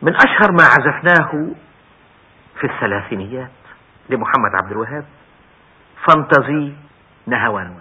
من أشهر ما عزفناه في الثلاثينيات لمحمد عبد الوهاب فانتزي نهوان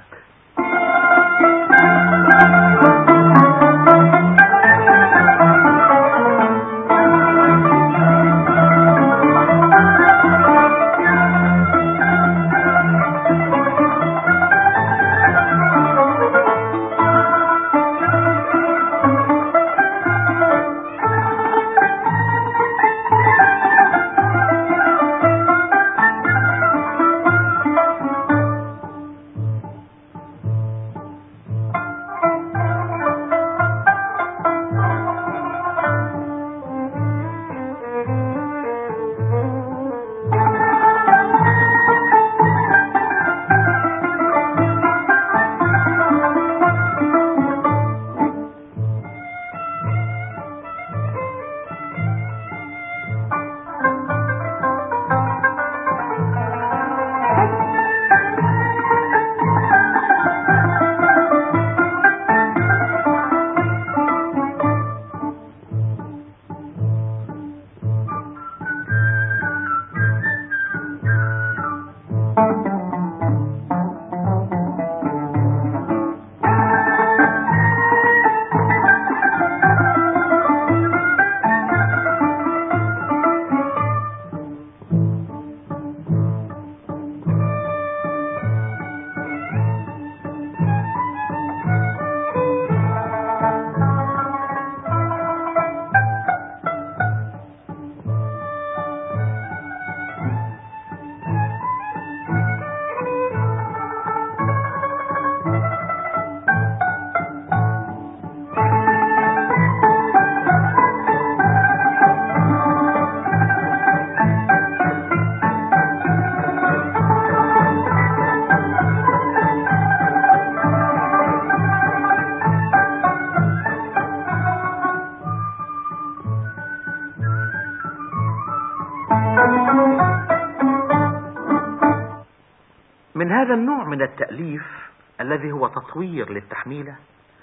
من هذا النوع من التأليف الذي هو تطوير للتحميلة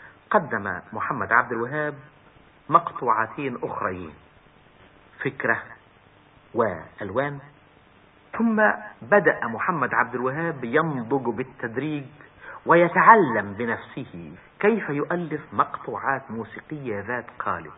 قدم محمد عبد الوهاب مقطوعتين أخرين فكرة وألوان ثم بدأ محمد عبد الوهاب ينضج بالتدريج ويتعلم بنفسه كيف يؤلف مقطوعات موسيقية ذات قالب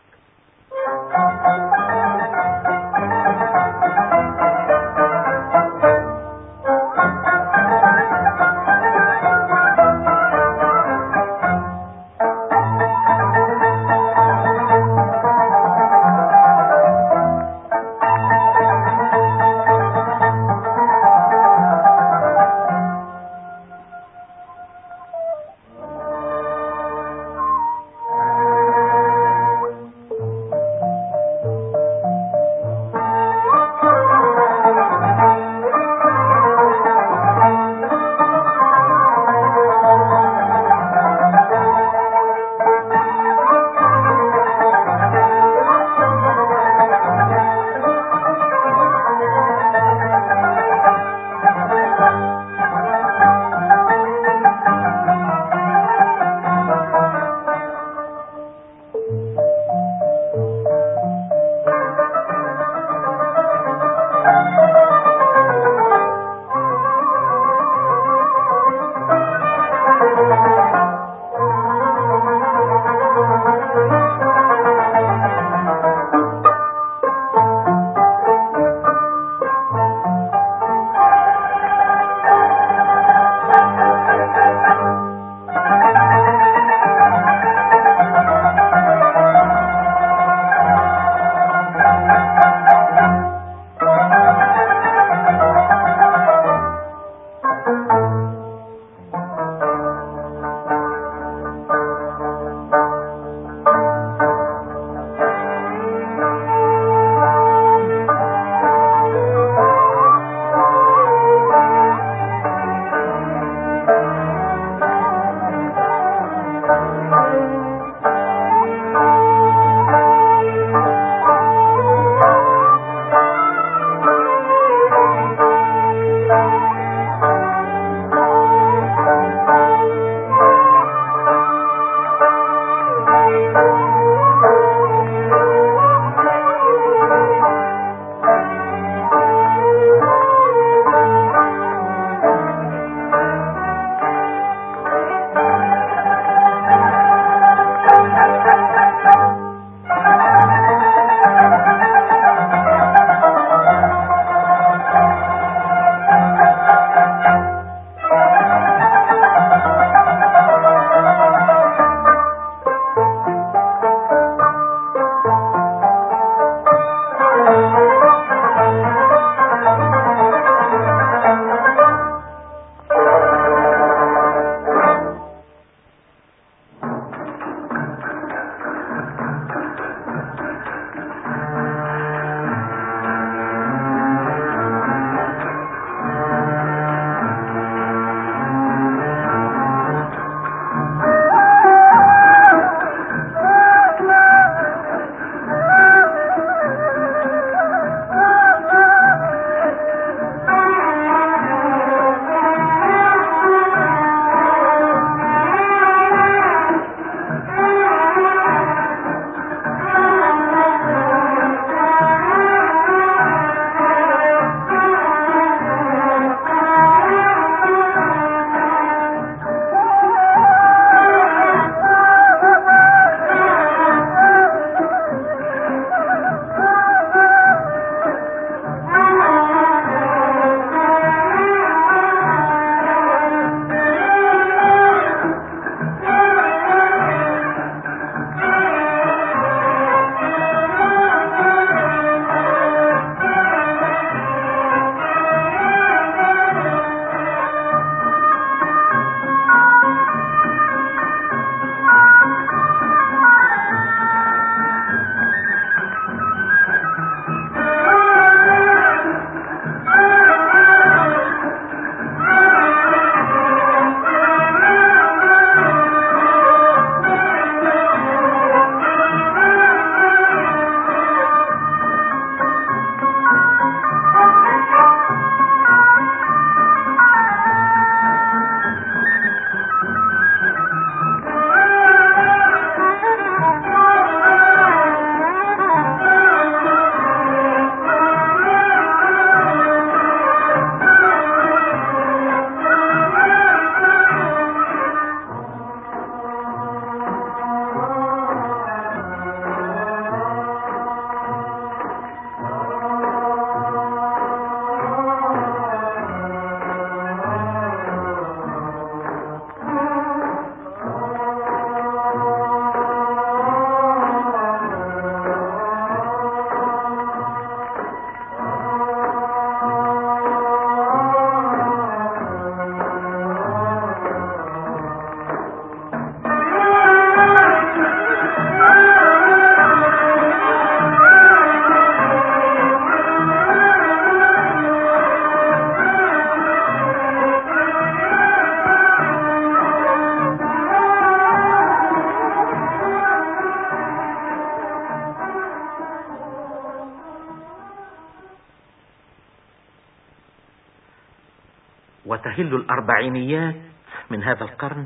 وتهل الأربعينيات من هذا القرن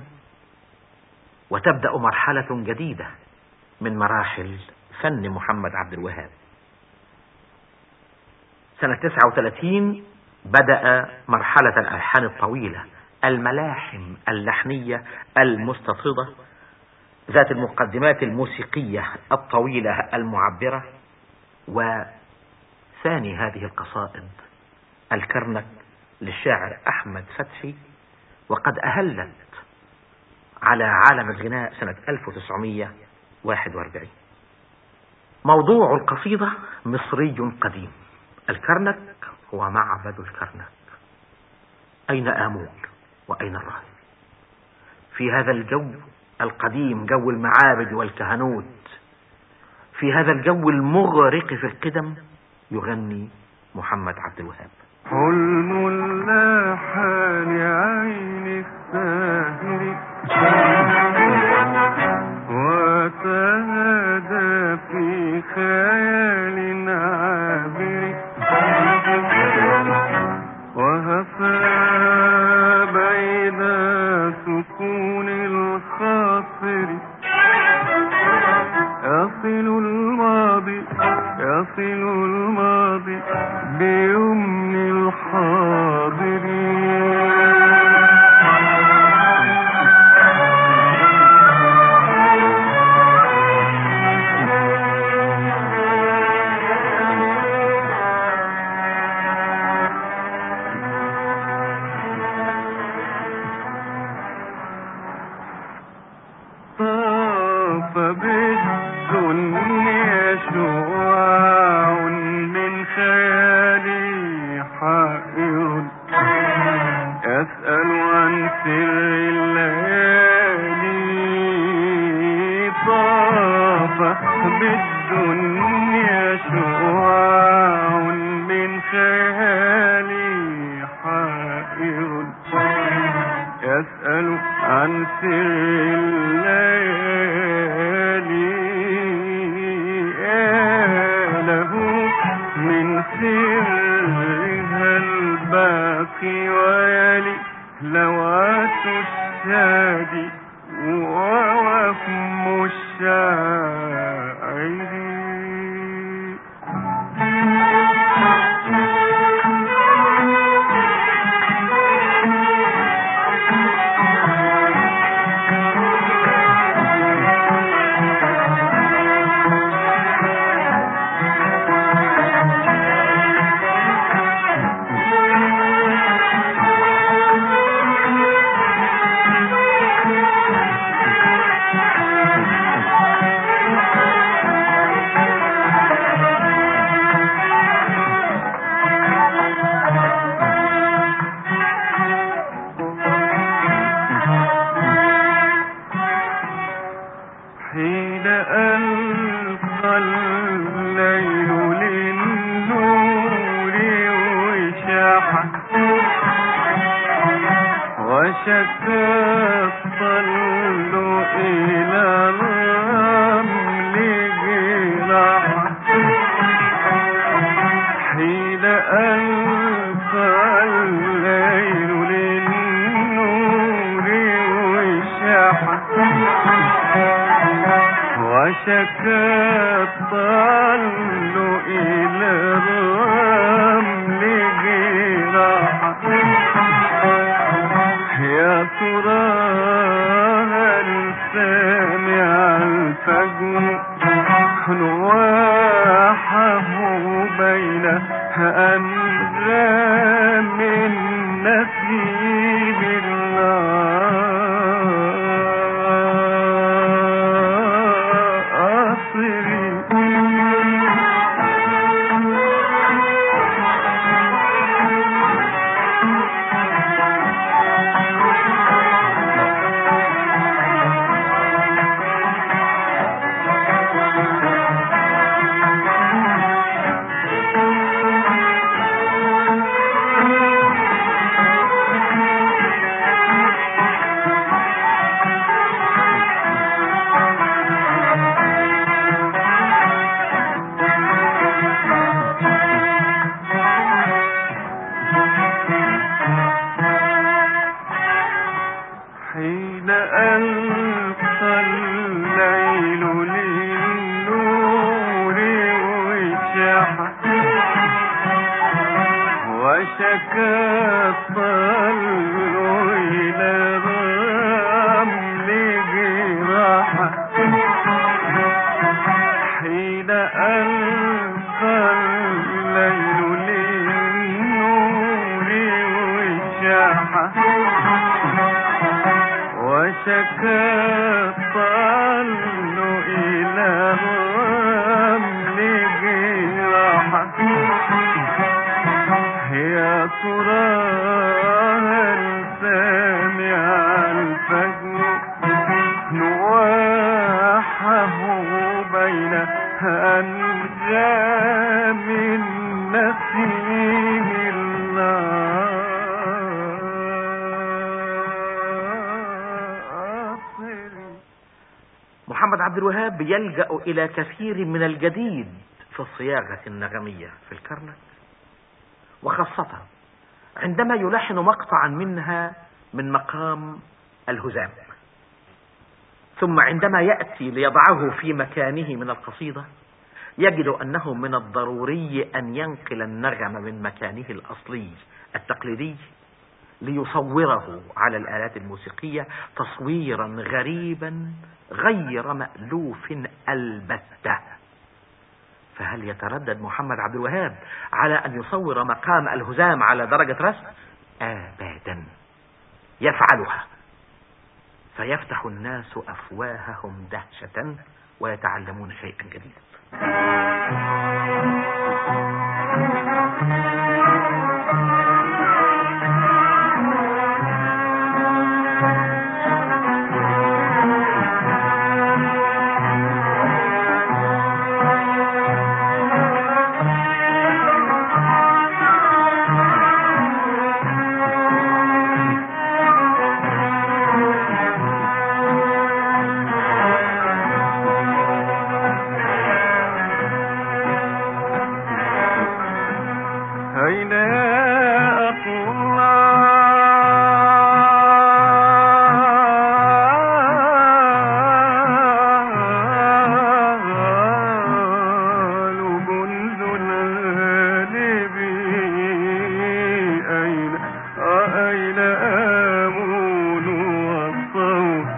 وتبدأ مرحلة جديدة من مراحل فن محمد عبد الوهاب سنة 39 بدأ مرحلة الألحان الطويلة الملاحم اللحنية المستفيضة ذات المقدمات الموسيقية الطويلة المعبرة وثاني هذه القصائد الكرنك للشاعر أحمد فتحي وقد أهلت على عالم الغناء سنة 1941 موضوع القصيدة مصري قديم الكرنك هو معبد الكرنك أين آمون وأين الراهب في هذا الجو القديم جو المعابد والكهنوت في هذا الجو المغرق في القدم يغني محمد عبد الوهاب حلم لاح لعين الساهر وتهدى في خيال عابر وهفى بين سكون الخاطر يصل الماضي يصل الماضي بيمن الحاضر طاف بالدنيا شواع ترى هل سامع الفجر نواحه بين أنغام النسيم حين ألقى الليل للنور وشاح وشكى الطل إلى الرمل جراحة حين ألقى الليل للنور وشاح وشكى الطل إلى الرمل جراحة يا ترى هل سامع الفجر نواحه بين أنجام النسيم الناصر محمد عبد الوهاب يلجأ إلى كثير من الجديد في الصياغة النغمية في الكرنك وخاصة عندما يلحن مقطعا منها من مقام الهزام ثم عندما يأتي ليضعه في مكانه من القصيدة يجد أنه من الضروري أن ينقل النغم من مكانه الأصلي التقليدي ليصوره على الآلات الموسيقية تصويرا غريبا غير مألوف البتة فهل يتردد محمد عبد الوهاب على أن يصور مقام الهزام على درجة رسم أبدا يفعلها فيفتح الناس أفواههم دهشة ويتعلمون شيئا جديدا أين يا أطلال جند الغالب أين أين آمون والصوت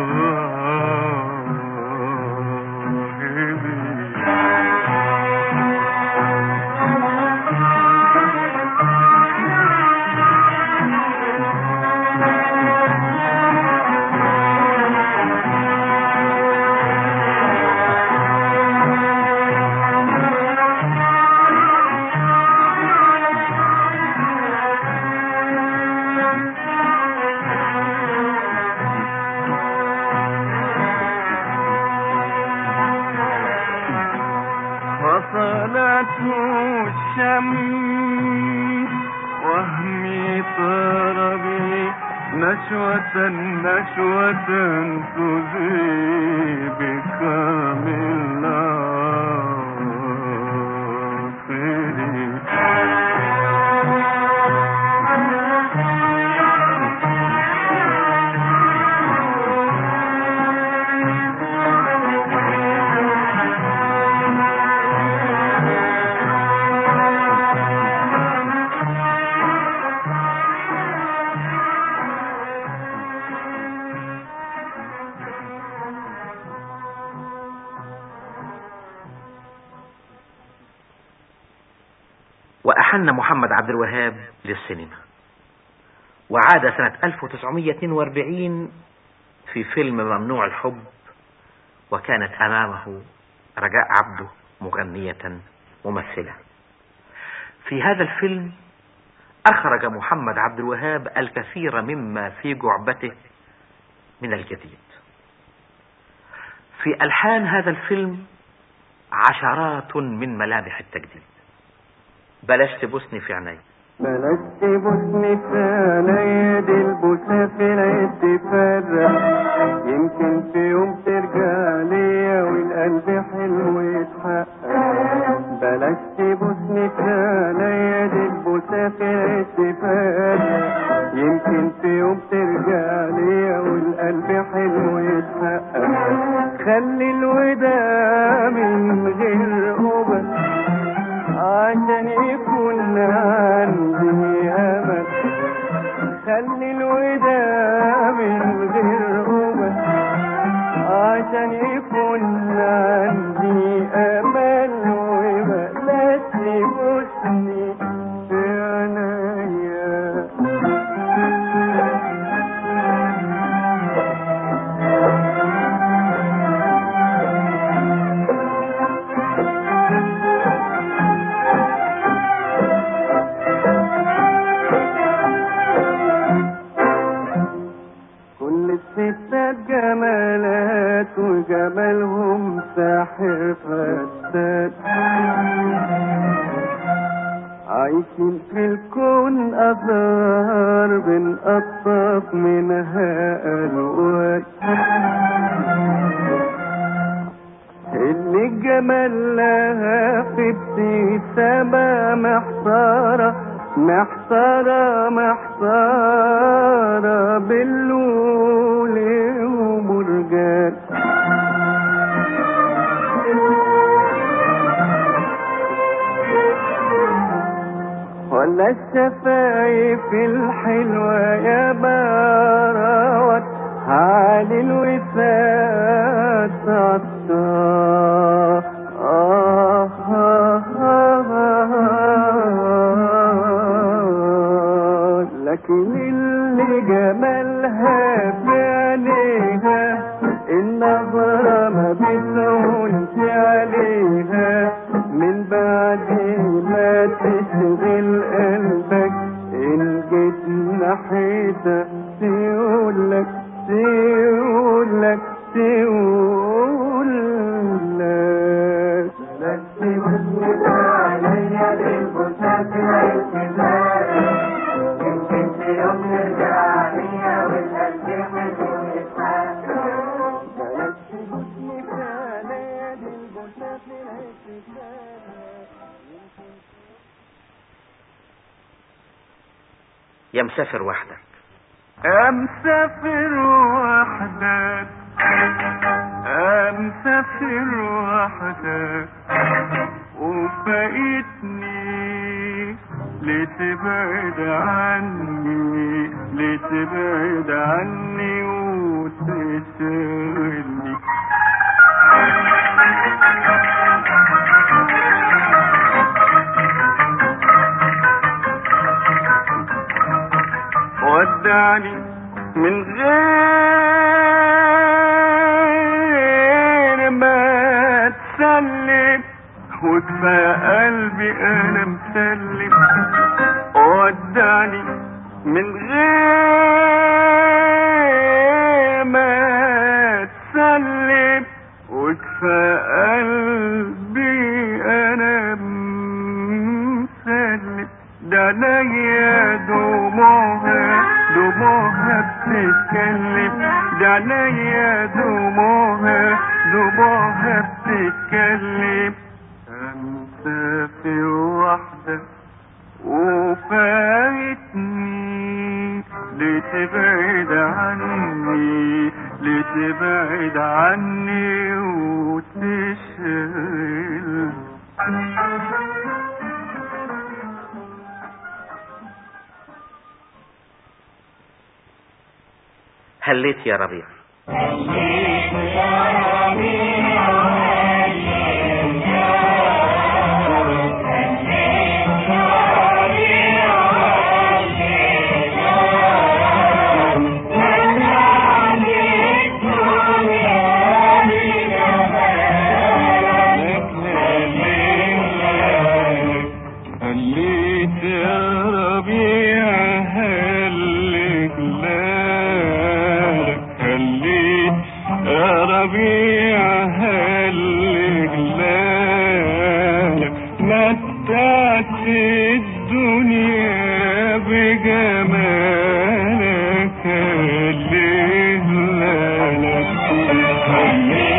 الراهب وصلته الشمس وهمي طار به نشوة نشوة تذيب كامل وأحن محمد عبد الوهاب للسينما وعاد سنة 1942 في فيلم ممنوع الحب وكانت أمامه رجاء عبده مغنية ممثلة في هذا الفيلم أخرج محمد عبد الوهاب الكثير مما في جعبته من الجديد في ألحان هذا الفيلم عشرات من ملامح التجديد بلاش تبوسني في عيني بلاش تبوسني في عينيا دي البوسة في العيد تفرق يمكن في يوم ترجع ليا والقلب حلو يتحقق بلاش تبوسني في عينيا دي البوسة في العيد تفرق يمكن في يوم ترجع ليا والقلب حلو يتحقق خلي الوداع من غير قبل عشان يكون عندي امل خلي الوداع من غير امل عشان يكون عندي امل وبلاش تبوسني في عينيا كل الستات جمالات وجمالهم ساحر فتات عايشين في الكون أزهار بنقطف منها ألوان اللي الجمال لها في ابتسامة محتارة محتارة محتارة باللول ومرجان ولا الشفايف الحلوة يا باروت علي الوفات عطار آه آه آه آه لكن اللي جمالها في عينيها النظرة ما بتهونش عليها من بعد ما تشغل قلبك إن جيت ناحيتها تقولك تقولك تقولك لك تبص عليا بالبساط العتبار يمكن في يوم نرجع ليا والقلب حلو يتحقق بلاش تبصني في عينيا بالبساط العتبار يا مسافر وحدك أمسافر وحدك أمسافر وحدك وفايتني لتبعد عني لتبعد عني وتشغلني ودعني من غير ما تسلم وكفى قلبي انا مسلم ودعني من غير ما تسلم وكفى قلبي انا مسلم ده عينيا دموعها دموعها بتتكلم ده عينيا دموعها دموعها بتتكلم مسافر وحدك وفايتني لتبعد عني لتبعد عني وتشغل هليت يا ربيع Yeah. متعت الدنيا بجمالك ليه لا لا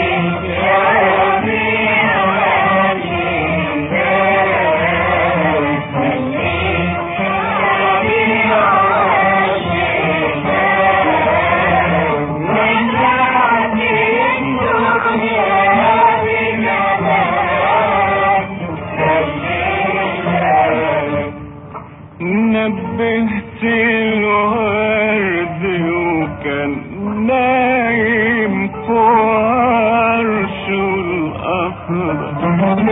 نبهت الورد وكان نايم فوق عرشه الأخضر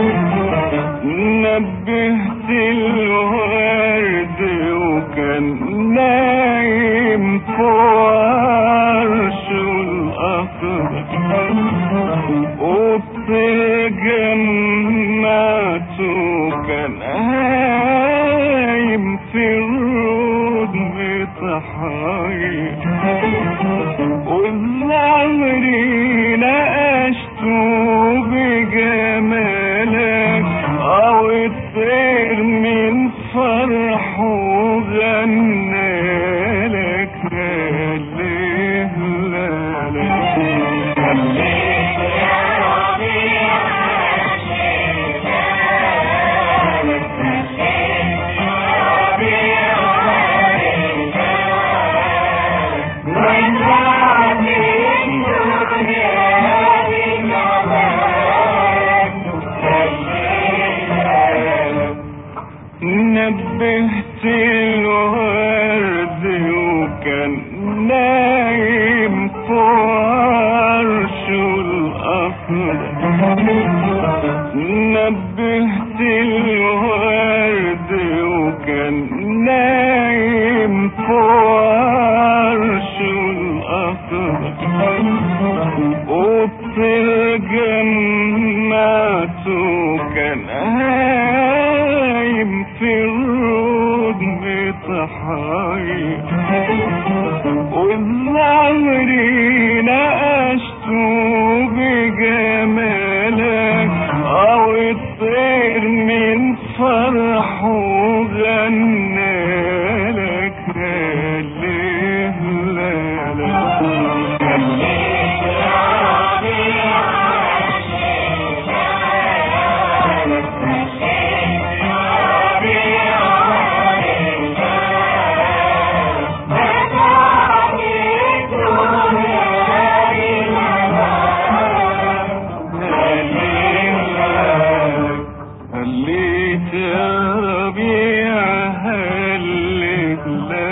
نبهت الورد وكان نايم فوق عرشه الأخضر والطير جمعته كان هايم في الرود بتحايل والعمري نقشته بجمالك او الطير من فرحه غنالك ليه لا لا نبهت الورد وكان نايم فوق عرشه الأخضر نبهت الورد وكان نايم فوق عرشه الأخضر والطير جمعته كان هايم في الرود بتحايل والعمري نقشته بجمالك او الطير من فرحه غنالك ليه لا هليت يا ربيع هلك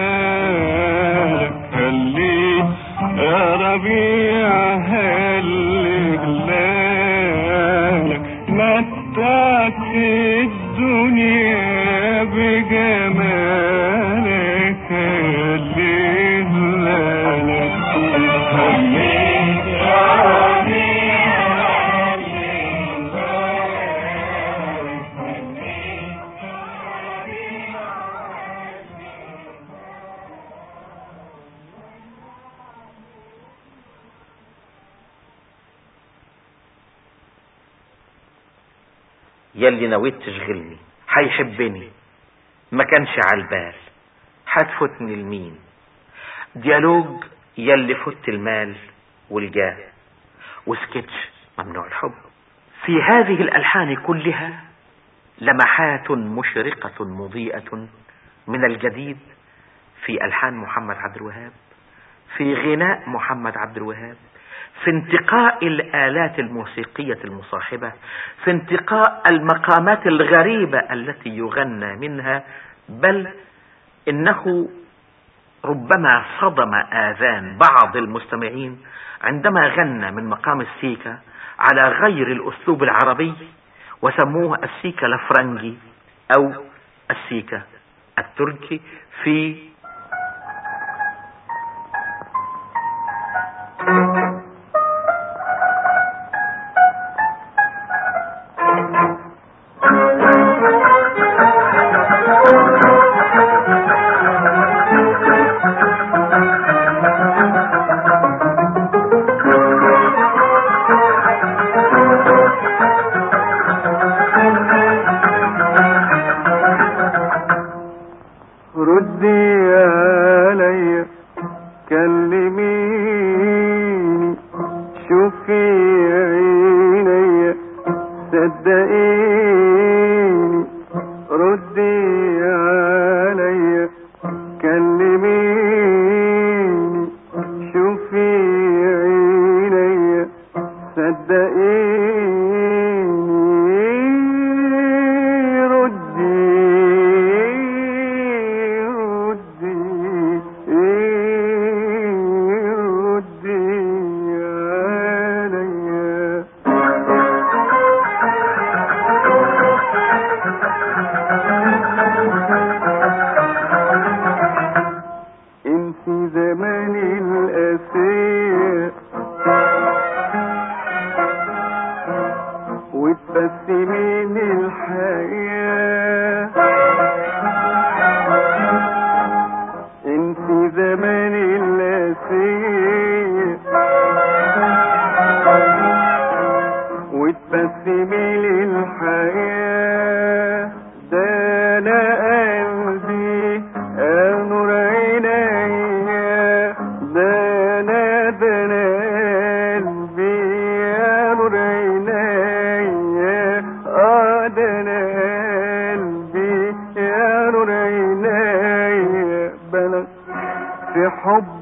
لك هليت يا ربيع هلك لك متعت الدنيا بجمالك ليه لا لا هليت يا ربيع يلي نويت تشغلني هيحبني ما كانش على البال هتفوتني لمين ديالوج يلي فت المال والجاه وسكتش ممنوع الحب في هذه الألحان كلها لمحات مشرقة مضيئة من الجديد في ألحان محمد عبد الوهاب في غناء محمد عبد الوهاب في انتقاء الآلات الموسيقية المصاحبة في انتقاء المقامات الغريبة التي يغنى منها بل إنه ربما صدم آذان بعض المستمعين عندما غنى من مقام السيكا على غير الأسلوب العربي وسموه السيكا الفرنجي أو السيكا التركي في حب